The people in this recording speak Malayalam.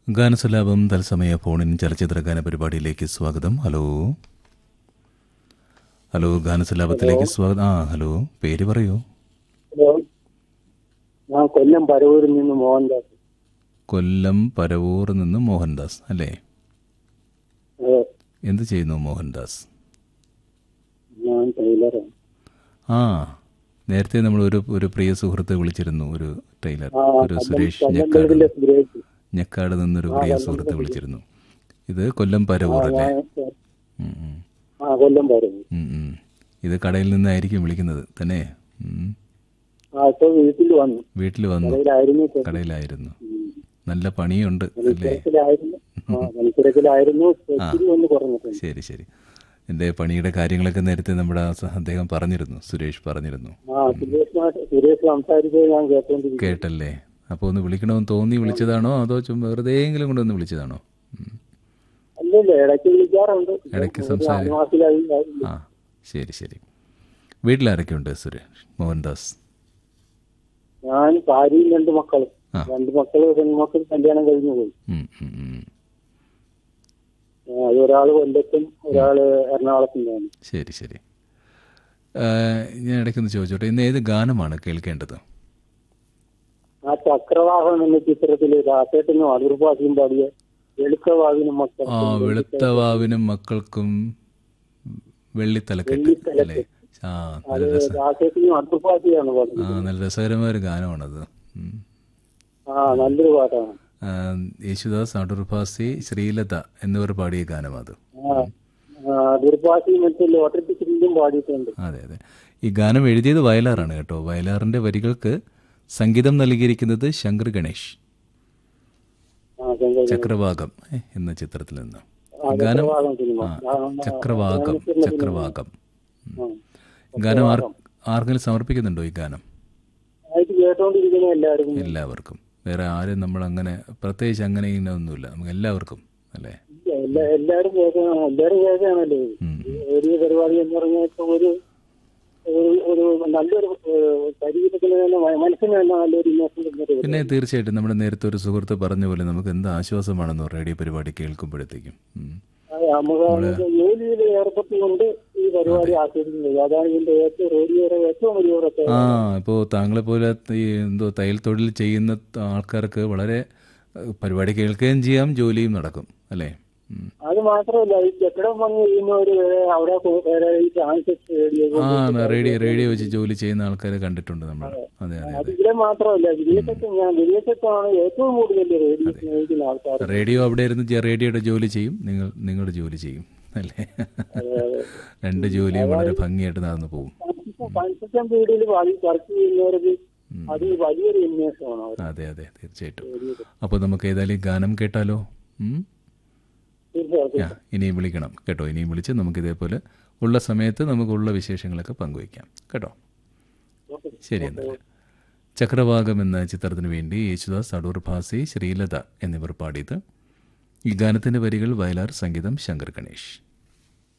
ഗാനസലാപം തത്സമയ ഫോണിൻ ചലച്ചിത്ര ഗാന പരിപാടിയിലേക്ക് സ്വാഗതം ഹലോ ഹലോ ഗാനസലാപത്തിലേക്ക് സ്വാഗതം ആ ഹലോ പേര് പറയൂ ഹലോ ഞാൻ കൊല്ലം പരവൂരിൽ നിന്ന് മോഹൻദാസ് കൊല്ലം പരവൂർ നിന്ന് മോഹൻദാസ് അല്ലേ അതെ എന്ത് ചെയ്യുന്നു മോഹൻദാസ് ഞാൻ ടൈലറാണ് ആ നേരത്തെ നമ്മൾ ഒരു ഒരു പ്രിയ സുഹൃത്തെ വിളിച്ചിരുന്നു ഒരു ടൈലർ ആ ഒരു കൊല്ലം സുരേഷ് കൊല്ലം ഞെക്കാട് വീടിന്റെ സുരേഷ് ഞെക്കാട് നിന്നൊരു പ്രിയ സുഹൃത്തെ വിളിച്ചിരുന്നു ഇത് കൊല്ലം പരവൂർ അല്ലേ ഞാൻ ഉം, ഉം. ആ കൊല്ലം പരവൂർ ഉം, ഉം. ഇത് കടയിൽ നിന്നായിരിക്കും വിളിക്കുന്നത് തന്നെ ഉം. ആ ഇപ്പൊ വീട്ടിൽ വന്നു വീട്ടിൽ വന്നു കടയിലായിരുന്നു ഇപ്പൊ. കടയിലായിരുന്നു ഉം. നല്ല പണിയുണ്ട് അല്ലേ മത്സരത്തിലായിരുന്നു ആ മത്സരത്തിലായിരുന്നു ഇപ്പൊ ഒത്തിരി ഒന്ന് കുറഞ്ഞിട്ടുണ്ട് ശരി ശരി എൻ്റെ പണിയുടെ കാര്യങ്ങളൊക്കെ നേരത്തെ നമ്മുടെ ആ സ- അദ്ദേഹം പറഞ്ഞിരുന്നു സുരേഷ് പറഞ്ഞിരുന്നു ആ സുരേഷ് മാഷ് സുരേഷ് സംസാരിച്ചത് ഞാൻ കേട്ടോണ്ടിരിക്കും കേട്ടല്ലേ അപ്പോൾ ഒന്ന് വിളിക്കണമെന്ന് തോന്നി വിളിച്ചതാണോ അതോ ചുമ്മാ വെറുതെയെങ്കിലും കൊണ്ടൊന്ന് വിളിച്ചതാണോ ഉം. അല്ലല്ല ഇടയ്ക്ക് വിളിക്കാറുണ്ട് ഇടയ്ക്ക് ഒരു സംസാരി- ആറ് മാസത്തിലായി ആ ശരി ശരി വീട്ടിലാരൊക്കെയുണ്ട് സുരേഷ് മോഹൻദാസ് ഞാൻ ഭാര്യയും രണ്ട് മക്കളും ആ. രണ്ട് മക്കള് പെൺമക്കൾ കല്യാണം കഴിഞ്ഞു പോയി ഉം, ഉം, ഉം. ആ, അത് ഒരാള് കൊല്ലത്തും ഒരാള് എറണാകുളത്തും ശരി ശരി ആ, ഞാൻ ഇടയ്ക്കൊന്ന് ചോദിച്ചോട്ടെ ഇന്ന് ഏത് ഗാനമാണ് കേൾക്കേണ്ടത് ആ ചക്രവാഹം എന്ന ചിത്രത്തില് രാസേട്ടനും അതിർഭാഷയും പാടിയ വെളുക്കവാവിനും മക്കൾ ആ വെളുത്തവാവിനും മക്കൾക്കും വെള്ളിത്തലക്കെട്ട് അല്ലേ ആ നല്ല രസ രാസേട്ടനും അതിർഭാഷയാണ് ആ പാടുന്നത് നല്ല രസകരമായ ഒരു ഗാനമാണത് ഉം. ആ നല്ലൊരു പാട്ടാണ് ആ, യേശുദാസ് അടൂർഭാസി ശ്രീലത എന്നിവർ പാടിയ ഗാനം അത് ആ അതിർഭാഷയും മറ്റേ ലോട്ടറി ടിക്കറ്റിലും പാടിയിട്ടുണ്ട് അതെ അതെ ഈ ഗാനം എഴുതിയത് വയലാറാണ് കേട്ടോ വയലാറിന്റെ വരികൾക്ക് സംഗീതം നൽകിയിരിക്കുന്നത് ശങ്കർ ഗണേഷ് ആ ശങ്കർ ചക്രവാകം ഏ, എന്ന ചിത്രത്തിൽ നിന്ന് ആ, ഗാനം ചക്രവാകം സിനിമ ആ, ആ, ആ, ചക്രവാകം ചക്രവാകം ആ. ഗാനം ആർ ആർക്കെങ്കിലും സമർപ്പിക്കുന്നുണ്ടോ ഈ ഗാനം ആയിട്ട് കേട്ടോണ്ടിരിക്കുന്ന എല്ലാവരും എല്ലാവർക്കും വേറെ ആരും നമ്മൾ അങ്ങനെ പ്രത്യേകിച്ച് അങ്ങനെ ഇങ്ങനെ ഒന്നുമില്ല നമുക്ക് എല്ലാവർക്കും അല്ലേ എല്ലാ എല്ലാരും കേൾക്കണം എല്ലാരും കേൾക്കാണല്ലോ ഉം. റേഡിയോ പരിപാടി എന്ന് പറഞ്ഞാൽ ഇപ്പൊ ഒരു ഒരു- ഒരു നല്ലൊരു ഏഹ്, ശരീരത്തിന് തന്നെ മ- മനസ്സിന് തന്നെ നല്ലൊരു ഇമോഷൻ തരുന്നൊരു പിന്നെ തീർച്ചയായിട്ടും നമ്മുടെ നേരത്തെ ഒരു സുഹൃത്ത് പറഞ്ഞ പോലെ നമുക്ക് എന്ത് ആശ്വാസമാണെന്നോ റേഡിയോ പരിപാടി കേൾക്കുമ്പോഴത്തേക്കും ഉം. അത് നമുക്ക് ജോലിയിൽ ഏർപ്പെട്ടുകൊണ്ട് ഈ പരിപാടി ആസ്വദിക്കുന്നത് അതാണ് ഇതിന്റെ ഏറ്റവും റേഡിയോയുടെ ഏറ്റവും വലിയ പ്രത്യേകത ആ ഇപ്പോൾ താങ്കളെ പോലെ ഈ എന്തോ തയ്യൽ തൊഴിൽ ചെയ്യുന്ന ആൾക്കാർക്ക് വളരെ ഏഹ്, പരിപാടി കേൾക്കുകയും ചെയ്യാം ജോലിയും നടക്കും അല്ലേ ഉം. അത് മാത്രമല്ല ഈ കെട്ടിടം പണി ചെയ്യുന്നവര് വരെ അവിടെ കൊ- വേറെ ഈ ട്രാൻസിറ്റ് റേഡിയോ ആ റേഡിയോ റേഡിയോ വെച്ച് ജോലി ചെയ്യുന്ന ആൾക്കാരെ കണ്ടിട്ടുണ്ട് നമ്മൾ അതെ അതെ അത് ഇവിടെ മാത്രമല്ല വിദേശത്ത് ഞാൻ വിദേശത്താണ് ഏറ്റവും കൂടുതൽ റേഡിയോ സ്നേഹിക്കുന്ന ആൾക്കാർ റേഡിയോ അവിടെ ഇരുന്ന് ജ- റേഡിയോയുടെ ജോലി ചെയ്യും നിങ്ങൾ നിങ്ങളുടെ ജോലി ചെയ്യും അല്ലേ രണ്ട് ജോലിയും വളരെ ഭംഗിയായിട്ട് നടന്നു പോകും കൺസ്ട്രക്ഷൻ ഫീൽഡിൽ വർക്ക് ചെയ്യുന്നവർക്ക് അത് വലിയൊരു ഉന്മേഷമാണ് അവർ അതെ അതെ തീർച്ചയായിട്ടും അപ്പോൾ നമുക്ക് ഏതായാലും ഈ ഗാനം കേട്ടാലോ ഉം? തീർച്ചയായിട്ടും ആ ഇനിയും വിളിക്കണം കേട്ടോ ഇനിയും വിളിച്ച് നമുക്ക് ഇതേപോലെ ഉള്ള സമയത്ത് നമുക്കുള്ള വിശേഷങ്ങളൊക്കെ പങ്കുവയ്ക്കാം കേട്ടോ ശരി എന്നാൽ ചക്രവാകം എന്ന ചിത്രത്തിന് വേണ്ടി യേശുദാസ് അടൂർ ഭാസി ശ്രീലത എന്നിവർ പാടിയത് ഈ ഗാനത്തിൻ്റെ വരികൾ വയലാർ സംഗീതം ശങ്കർ ഗണേഷ്